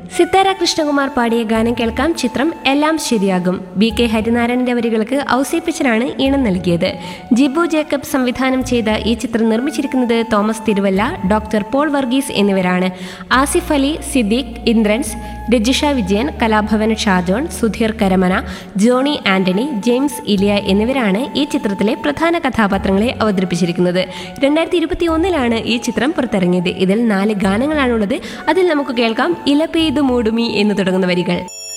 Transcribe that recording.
സിത്താര കൃഷ്ണകുമാർ പാടിയ ഗാനം കേൾക്കാം ചിത്രം എല്ലാം ശരിയാകും ബി കെ ഹരിനാരായണന്റെ വരികൾക്ക് ഔസേപ്പിച്ചനാണ് ഈണം നൽകിയത് ജിബു ജേക്കബ് സംവിധാനം ചെയ്ത ഈ ചിത്രം നിർമ്മിച്ചിരിക്കുന്നത് Thomas Thiruvalla doctor Paul Varghese എന്നിവരാണ് Asif Ali Siddique Indrans Rajisha Vijayan Kalabhavan Shajohn Sudheer Karamana Johny Antony James Eliya എന്നിവരാണ് ഈ ചിത്രത്തിലെ പ്രധാന കഥാപാത്രങ്ങളെ അവതരിപ്പിച്ചിരിക്കുന്നത് രണ്ടായിരത്തി ഇരുപത്തി ഒന്നിലാണ് ഈ ചിത്രം പുറത്തിറങ്ങിയത് ഇതിൽ നാല് ഗാനങ്ങളാണുള്ളത് അതിൽ നമുക്ക് കേൾക്കാം ഇല പെയ്തു മൂടുമി എന്ന് തുടങ്ങുന്ന വരികൾ